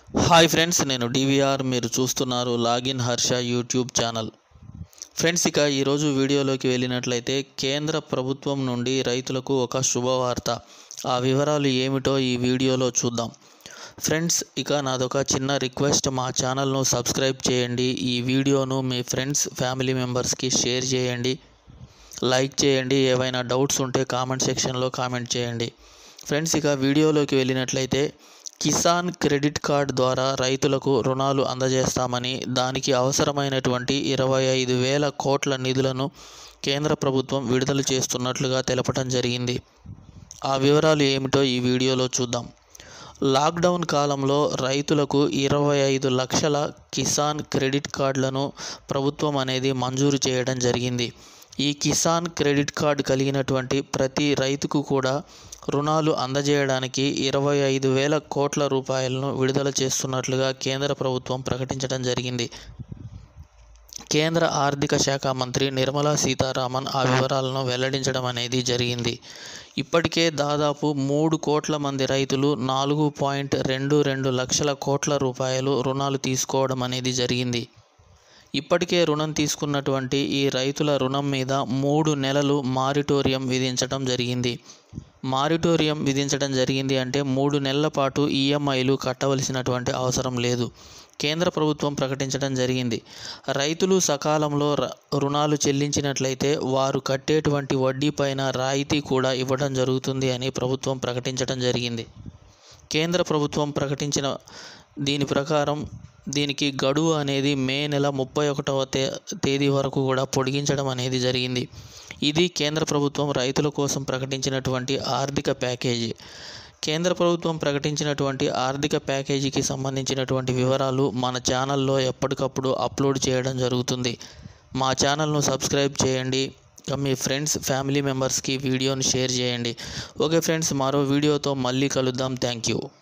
hi friends నేను DVR మీరు చూస్తున్నారు login Harsha YouTube channel friends ఇక ఈరోజు వీడియోలోకి వెళ్ళినట్లయితే కేంద్ర ప్రభుత్వం నుండి రైతులకు ఒక శుభవార్త ఆ వివరాలు ఏమిటో ఈ వీడియోలో చూద్దాం ఫ్రెండ్స్ ఇక నాదొక చిన్న రిక్వెస్ట్ మా ఛానల్ను సబ్స్క్రైబ్ చేయండి ఈ వీడియోను మీ ఫ్రెండ్స్ ఫ్యామిలీ మెంబర్స్కి షేర్ చేయండి లైక్ చేయండి ఏవైనా డౌట్స్ ఉంటే కామెంట్ సెక్షన్లో కామెంట్ చేయండి ఫ్రెండ్స్ ఇక వీడియోలోకి వెళ్ళినట్లయితే కిసాన్ క్రెడిట్ కార్డ్ ద్వారా రైతులకు రుణాలు అందజేస్తామని దానికి అవసరమైనటువంటి ఇరవై ఐదు వేల కోట్ల నిధులను కేంద్ర ప్రభుత్వం విడుదల చేస్తున్నట్లుగా తెలపడం జరిగింది ఆ వివరాలు ఏమిటో ఈ వీడియోలో చూద్దాం లాక్డౌన్ కాలంలో రైతులకు ఇరవై ఐదు లక్షల కిసాన్ క్రెడిట్ కార్డులను ప్రభుత్వం అనేది మంజూరు చేయడం జరిగింది ఈ కిసాన్ క్రెడిట్ కార్డు కలిగినటువంటి ప్రతి రైతుకు కూడా రుణాలు అందజేయడానికి ఇరవై ఐదు వేల కోట్ల రూపాయలను విడుదల చేస్తున్నట్లుగా కేంద్ర ప్రభుత్వం ప్రకటించడం జరిగింది కేంద్ర ఆర్థిక శాఖ మంత్రి నిర్మలా సీతారామన్ ఆ వివరాలను వెల్లడించడం అనేది జరిగింది ఇప్పటికే దాదాపు మూడు కోట్ల మంది రైతులు నాలుగు పాయింట్ రెండు రెండు లక్షల కోట్ల రూపాయలు రుణాలు తీసుకోవడం అనేది జరిగింది ఇప్పటికే రుణం తీసుకున్నటువంటి ఈ రైతుల రుణం మీద మూడు నెలలు మారిటోరియం విధించడం జరిగింది మారిటోరియం విధించడం జరిగింది అంటే మూడు నెలల పాటు ఈఎంఐలు కట్టవలసినటువంటి అవసరం లేదు కేంద్ర ప్రభుత్వం ప్రకటించడం జరిగింది రైతులు సకాలంలో ర- రుణాలు చెల్లించినట్లయితే వారు కట్టేటువంటి వడ్డీ పైన రాయితీ కూడా ఇవ్వడం జరుగుతుంది అని ప్రభుత్వం ప్రకటించడం జరిగింది కేంద్ర ప్రభుత్వం ప్రకటించిన దీని ప్రకారం దీనికి గడువు అనేది మే నెల ముప్పై ఒకటవ తే తేదీ వరకు కూడా పొడిగించడం అనేది జరిగింది ఇది కేంద్ర ప్రభుత్వం రైతుల కోసం ప్రకటించినటువంటి ఆర్థిక ప్యాకేజీ కేంద్ర ప్రభుత్వం ప్రకటించినటువంటి ఆర్థిక ప్యాకేజీకి సంబంధించినటువంటి వివరాలు మన ఛానల్లో ఎప్పటికప్పుడు అప్లోడ్ చేయడం జరుగుతుంది మా ఛానల్ను సబ్స్క్రైబ్ చేయండి ఇంకా మీ ఫ్రెండ్స్ ఫ్యామిలీ మెంబర్స్కి వీడియోని షేర్ చేయండి ఓకే ఫ్రెండ్స్ మరో వీడియోతో మళ్ళీ కలుద్దాం థ్యాంక్ యూ